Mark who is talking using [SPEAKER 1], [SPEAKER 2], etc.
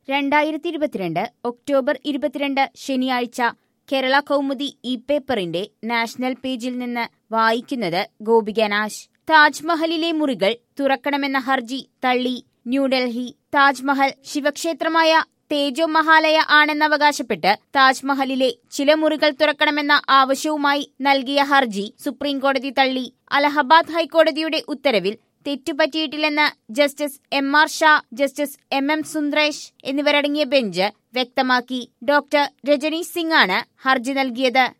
[SPEAKER 1] രണ്ടായിരത്തി ഇരുപത്തിരണ്ട് ഒക്ടോബർ ഇരുപത്തിരണ്ട് ശനിയാഴ്ച കേരള കൗമുദി ഇ പേപ്പറിന്റെ നാഷണൽ പേജിൽ നിന്ന് വായിക്കുന്നത് ഗോപികനാശ് താജ്മഹലിലെ മുറികൾ തുറക്കണമെന്ന ഹർജി തള്ളി ന്യൂഡൽഹി താജ്മഹൽ ശിവക്ഷേത്രമായ തേജോ മഹാലയ ആണെന്നവകാശപ്പെട്ട് താജ്മഹലിലെ ചില മുറികൾ തുറക്കണമെന്ന ആവശ്യവുമായി നൽകിയ ഹർജി സുപ്രീംകോടതി തള്ളി അലഹബാദ് ഹൈക്കോടതിയുടെ ഉത്തരവിൽ തെറ്റുപറ്റിയിട്ടില്ലെന്ന് justice M R Shah justice M M Sundaresh എന്നിവരടങ്ങിയ ബെഞ്ച് വ്യക്തമാക്കി ഡോക്ടർ രജനീഷ് സിംഗ് ആണ് ഹർജി നൽകിയത്